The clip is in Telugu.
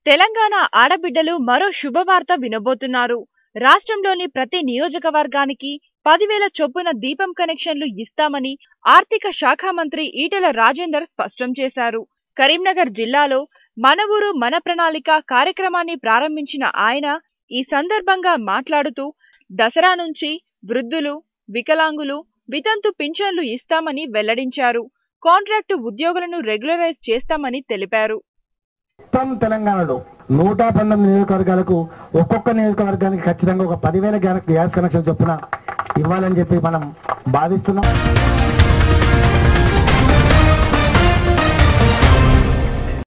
తెలంగాణ ఆడబిడ్డలు మరో శుభవార్త వినబోతున్నారు రాష్ట్రంలోని ప్రతి నియోజకవర్గానికి పదివేల చొప్పున దీపం కనెక్షన్లు ఇస్తామని ఆర్థిక శాఖ మంత్రి ఈటెల రాజేందర్ స్పష్టం చేశారు కరీంనగర్ జిల్లాలో మన ఊరు మన ప్రణాళిక కార్యక్రమాన్ని ప్రారంభించిన ఆయన ఈ సందర్భంగా మాట్లాడుతూ దసరా నుంచి వృద్ధులు వికలాంగులు వితంతు పింఛన్లు ఇస్తామని వెల్లడించారు కాంట్రాక్టు ఉద్యోగులను రెగ్యులరైజ్ చేస్తామని తెలిపారు మొత్తం తెలంగాణలో నూట పంతొమ్మిది నియోజకవర్గాలకు ఒక్కొక్క నియోజకవర్గానికి ఖచ్చితంగా ఒక పదివేల గ్యాస్ గ్యాస్ కనెక్షన్ చొప్పున ఇవ్వాలని చెప్పి మనం భావిస్తున్నాం